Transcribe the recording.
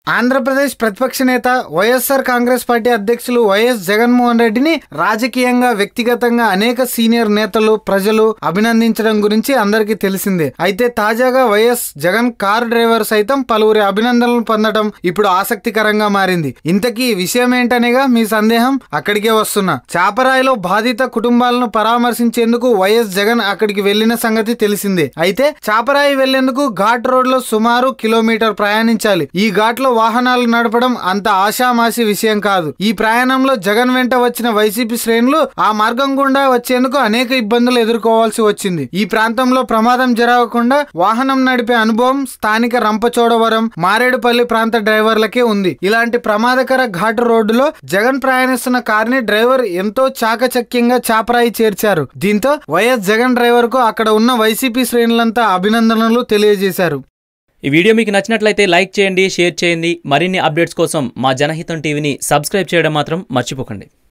ఆంధ్రప్రదేశ్ ప్రతిపక్ష నేత వైఎస్ఆర్ కాంగ్రెస్ పార్టీ అధ్యక్షులు వైఎస్ జగన్మోహన్ రెడ్డిని రాజకీయంగా వ్యక్తిగతంగా అనేక సీనియర్ నేతలు ప్రజలు అభినందించడం గురించి అందరికీ తెలిసిందే అయితే తాజాగా వైఎస్ జగన్ కార్ డ్రైవర్ సైతం పలువురి అభినందనలు పొందడం ఇప్పుడు ఆసక్తికరంగా మారింది ఇంతకీ విషయం ఏంటనేగా మీ సందేహం అక్కడికే వస్తున్నా చాపరాయిలో బాధిత కుటుంబాలను పరామర్శించేందుకు వైఎస్ జగన్ అక్కడికి వెళ్లిన సంగతి తెలిసిందే అయితే చాపరాయి వెళ్లేందుకు ఘాట్ రోడ్ లో సుమారు కిలోమీటర్ ప్రయాణించాలి ఈ ఘాట్ లో వాహనాలు నడపడం అంత ఆషామాషి విషయం కాదు ఈ ప్రయాణంలో జగన్ వెంట వచ్చిన వైసీపీ శ్రేణులు ఆ మార్గం గుండా వచ్చేందుకు అనేక ఇబ్బందులు ఎదుర్కోవాల్సి వచ్చింది ఈ ప్రాంతంలో ప్రమాదం జరగకుండా వాహనం నడిపే అనుభవం స్థానిక రంపచోడవరం మారేడుపల్లి ప్రాంత డ్రైవర్లకే ఉంది ఇలాంటి ప్రమాదకర ఘాటు రోడ్డులో జగన్ ప్రయాణిస్తున్న కార్ని డ్రైవర్ ఎంతో చాకచక్యంగా చాపరాయి చేర్చారు దీంతో వైఎస్ జగన్ డ్రైవర్ కు అక్కడ ఉన్న వైసీపీ శ్రేణులంతా అభినందనలు తెలియజేశారు ఈ వీడియో మీకు నచ్చినట్లయితే లైక్ చేయండి షేర్ చేయండి మరిన్ని అప్డేట్స్ కోసం మా జనహితం టీవీని సబ్స్క్రైబ్ చేయడం మాత్రం మర్చిపోకండి